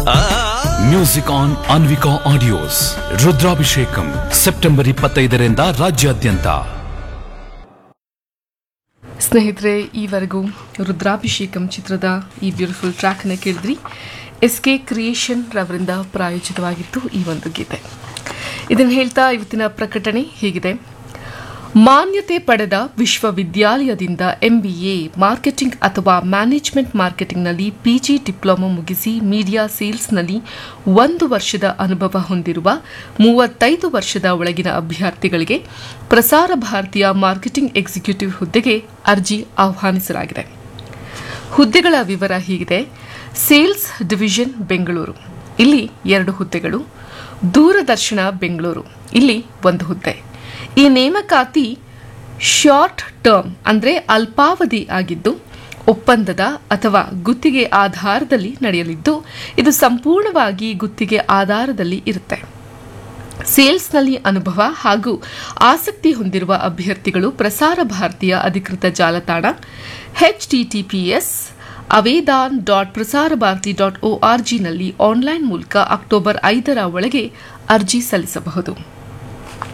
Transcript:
music on Anvika audios ರುದ್ರಾಭಿಷೇಕಂ September ಇಪ್ಪತ್ತೈದರಿಂದ ರಾಜ್ಯಾದ್ಯಂತ ಸ್ನೇಹಿತರೆ ಈವರೆಗೂ ರುದ್ರಾಭಿಷೇಕಂ ಚಿತ್ರದ ಈ ಬ್ಯೂಟಿಫುಲ್ ಟ್ರ್ಯಾಕ್ನ ಕೇಳಿದ್ರಿ ಎಸ್ ಕೆ ಕ್ರಿಯೇಷನ್ ರವರಿಂದ ಪ್ರಾಯೋಜಿತವಾಗಿತ್ತು ಈ ಒಂದು ಗೀತೆ ಇದನ್ನು ಹೇಳ್ತಾ ಇವತ್ತಿನ ಪ್ರಕಟಣೆ ಹೀಗಿದೆ ಮಾನ್ಯತೆ ಪಡೆದ ವಿಶ್ವವಿದ್ಯಾಲಯದಿಂದ ಎಂಬಿಎ ಮಾರ್ಕೆಟಿಂಗ್ ಅಥವಾ ಮ್ಯಾನೇಜ್ಮೆಂಟ್ ಮಾರ್ಕೆಟಿಂಗ್ನಲ್ಲಿ ಪಿಜಿ ಡಿಪ್ಲೊಮಾ ಮುಗಿಸಿ ಮೀಡಿಯಾ ಸೇಲ್ಸ್ನಲ್ಲಿ ಒಂದು ವರ್ಷದ ಅನುಭವ ಹೊಂದಿರುವ ಮೂವತ್ತೈದು ವರ್ಷದ ಒಳಗಿನ ಅಭ್ಯರ್ಥಿಗಳಿಗೆ ಪ್ರಸಾರ ಭಾರತೀಯ ಮಾರ್ಕೆಟಿಂಗ್ ಎಕ್ಸಿಕ್ಯೂಟಿವ್ ಹುದ್ದೆಗೆ ಅರ್ಜಿ ಆಹ್ವಾನಿಸಲಾಗಿದೆ ಹುದ್ದೆಗಳ ವಿವರ ಹೀಗಿದೆ ಸೇಲ್ಸ್ ಡಿವಿಷನ್ ಬೆಂಗಳೂರು ಇಲ್ಲಿ ಎರಡು ಹುದ್ದೆಗಳು ದೂರದರ್ಶನ ಬೆಂಗಳೂರು ಇಲ್ಲಿ ಒಂದು ಹುದ್ದೆ ಈ ನೇಮಕಾತಿ ಶಾರ್ಟ್ ಟರ್ಮ್ ಅಂದರೆ ಅಲ್ಪಾವಧಿ ಆಗಿದ್ದು ಒಪ್ಪಂದದ ಅಥವಾ ಗುತ್ತಿಗೆ ಆಧಾರದಲ್ಲಿ ನಡೆಯಲಿದ್ದು ಇದು ಸಂಪೂರ್ಣವಾಗಿ ಗುತ್ತಿಗೆ ಆಧಾರದಲ್ಲಿ ಇರುತ್ತೆ ಸೇಲ್ಸ್ನಲ್ಲಿ ಅನುಭವ ಹಾಗೂ ಆಸಕ್ತಿ ಹೊಂದಿರುವ ಅಭ್ಯರ್ಥಿಗಳು ಪ್ರಸಾರ ಭಾರತೀಯ ಅಧಿಕೃತ ಜಾಲತಾಣ ಎಚ್ಟಿಟಿಪಿಎಸ್ ಅವೇದಾನ್ dot Prasar Bharati dot O R ಜಿನಲ್ಲಿ ಆನ್ಲೈನ್ ಮೂಲಕ ಅಕ್ಟೋಬರ್ ಐದರ ಒಳಗೆ ಅರ್ಜಿ ಸಲ್ಲಿಸಬಹುದು